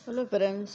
hello friends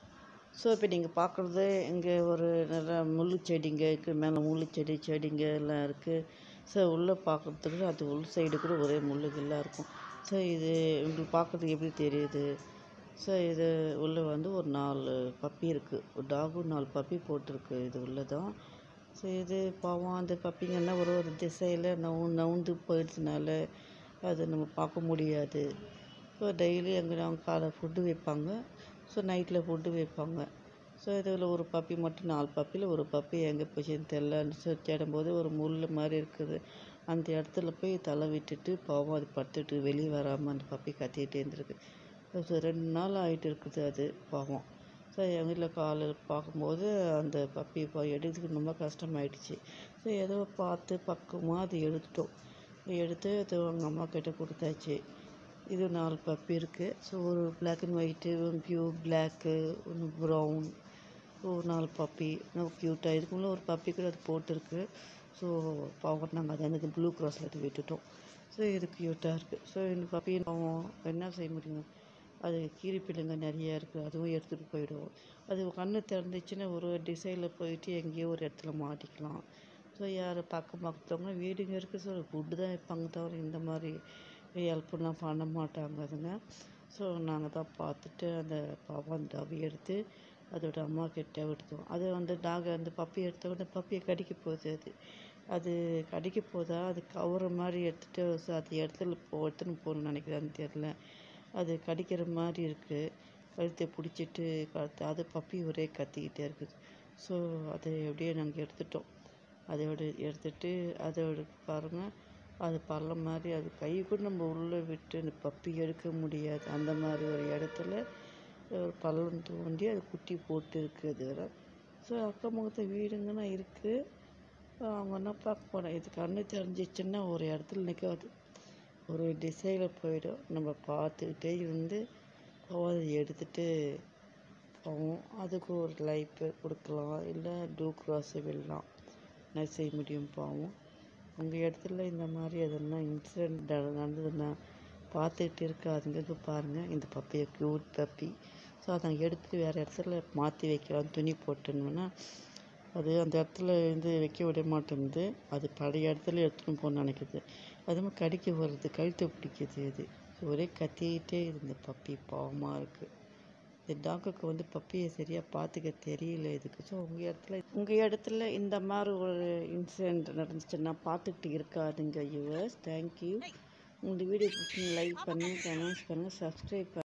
so இப்போ நீங்கள் பார்க்குறது இங்கே ஒரு நல்ல முள் செடிங்க இருக்குது மேலே முள் செடி செடிங்க எல்லாம் இருக்குது ஸோ உள்ளே பார்க்குறதுக்கு அது உள் சைடு கூட ஒரே முள்ளுகள்லாம் இருக்கும் ஸோ இது உங்களுக்கு பார்க்குறதுக்கு எப்படி தெரியுது ஸோ இது உள்ளே வந்து ஒரு நாலு பப்பி இருக்குது ஒரு டாகும் நாலு பப்பி போட்டிருக்கு இது உள்ளே தான் ஸோ இது பாவம் அந்த பப்பிங்கன்னா ஒரு ஒரு திசையில் நவு நவுந்து போயிடுச்சுனால அது நம்ம பார்க்க முடியாது ஸோ டெய்லி அங்கே அவங்க காலை ஃபுட்டு வைப்பாங்க ஸோ நைட்டில் ஃபுட்டு வைப்பாங்க ஸோ இதில் ஒரு பப்பி மட்டும் நாலு பப்பியில் ஒரு பப்பி எங்கே போச்சுன்னு தெரிலன்னு சொல்லி தேடும்போது ஒரு முள் மாதிரி இருக்குது அந்த இடத்துல போய் தலை விட்டுட்டு பாவம் அது படுத்துட்டு வெளியே வராமல் அந்த பப்பி கத்திக்கிட்டே இருந்திருக்கு ஸோ ரெண்டு நாள் ஆகிட்டு இருக்குது அது பாவம் ஸோ எங்கள் வீட்டில் காலையில் பார்க்கும்போது அந்த பப்பி இப்போ எடுக்கிறதுக்கு ரொம்ப கஷ்டமாயிடுச்சு ஸோ ஏதோ பார்த்து பக்கமாக அது எடுத்துட்டோம் எடுத்து அது அவங்க அம்மா கிட்ட கொடுத்தாச்சு இது நாலு பப்பி இருக்குது ஸோ ஒரு பிளாக் அண்ட் ஒயிட்டு ஒன்று பியூ பிளாக்கு ஒன்று ப்ரௌன் ஒரு நாலு பப்பி ரொம்ப க்யூட்டாக இதுக்குள்ளே ஒரு பப்பி கூட அது போட்டிருக்கு ஸோ பாவம் நாங்கள் அதை எனக்கு ப்ளூ க்ராஸில் அது விட்டுட்டோம் ஸோ இது க்யூட்டாக இருக்குது ஸோ இந்த பப்பி பாவம் என்ன செய்ய முடியும் அது கீரி பிள்ளைங்க நிறையா இருக்குது அதுவும் எடுத்துகிட்டு போயிடும் அது கண்ணு திறந்துச்சுன்னா ஒரு டிசைனில் போயிட்டு எங்கேயோ ஒரு இடத்துல மாட்டிக்கலாம் ஸோ யார் பக்கம் பக்கத்தவங்க வீடுங்க இருக்குது ஸோ ஃபுட்டு தான் வைப்பாங்க தவிர இந்த மாதிரி ஹெல்ப்லாம் பண்ண மாட்டாங்க அதுங்க ஸோ நாங்கள் தான் பார்த்துட்டு அந்த பாவம் அந்த டவி எடுத்து அதோட அம்மா கிட்ட விடுத்தோம் அது வந்து டாக் அந்த பப்பி எடுத்த உடனே பப்பியை கடிக்க போகுது அது அது கடிக்க போதா அது கவுற மாதிரி எடுத்துகிட்டு ஸோ அது இடத்துல போ எடுத்துன்னு போகணும்னு நினைக்கிறேன்னு தெரில அது கடிக்கிற மாதிரி இருக்குது கழுத்தை பிடிச்சிட்டு கழுத்து அது பப்பி ஒரே கத்திக்கிட்டே இருக்குது ஸோ அதை எப்படியே நாங்கள் எடுத்துட்டோம் அதோட எடுத்துட்டு அதோட பாருங்கள் அது பள்ளம் மாதிரி அது கை கூட நம்ம உள்ளே விட்டு அந்த பப்பி எடுக்க முடியாது அந்த மாதிரி ஒரு இடத்துல ஒரு பள்ளம் தோண்டி அது குட்டி போட்டு இருக்குது அது வேறு ஸோ அக்கம் பக்கத்து வீடுங்கன்னா இருக்குது அவங்க என்ன பார்க்க போகிறோம் இது கண்ணு தெரிஞ்சிச்சுன்னா ஒரு இடத்துல நிற்காது ஒரு டிசைனில் போயிடும் நம்ம பார்த்துக்கிட்டே இருந்து அதை எடுத்துகிட்டு போவோம் அதுக்கு ஒரு லைஃப் கொடுக்கலாம் இல்லை டூ கிராஸ் விடலாம் என்ன செய்ய முடியும் பாவம் உங்கள் இடத்துல இந்த மாதிரி எதனா இன்சிடெண்ட் நடந்ததுன்னா பார்த்துக்கிட்டு இருக்காதுங்க பாருங்கள் இந்த பப்பியை க்யூட் பப்பி ஸோ அதை எடுத்துகிட்டு வேறு இடத்துல மாற்றி வைக்கலாம் துணி போட்டுன்னா அது அந்த இடத்துல இருந்து வைக்க விட மாட்டேங்குது அது பழைய இடத்துல எடுத்துகிட்டு போகணும்னு நினைக்குது அதுவும் கடிக்க வருது கழுத்தை பிடிக்குது அது ஒரே கத்திக்கிட்டே இருந்த பப்பி பாவமாக இருக்குது இந்த டாக்குக்கு வந்து பப்பியை சரியாக பார்த்துக்க தெரியல இதுக்கு ஸோ உங்கள் இடத்துல உங்கள் இடத்துல இந்த மாதிரி ஒரு இன்சிடெண்ட் நடந்துச்சுன்னா பார்த்துக்கிட்டு இருக்காதுங்க யூவர்ஸ் தேங்க்யூ உங்கள் வீடியோ பிடிச்சி லைக் பண்ணுங்கள் கமெண்ட்ஸ் பண்ணுங்கள் சப்ஸ்கிரைப்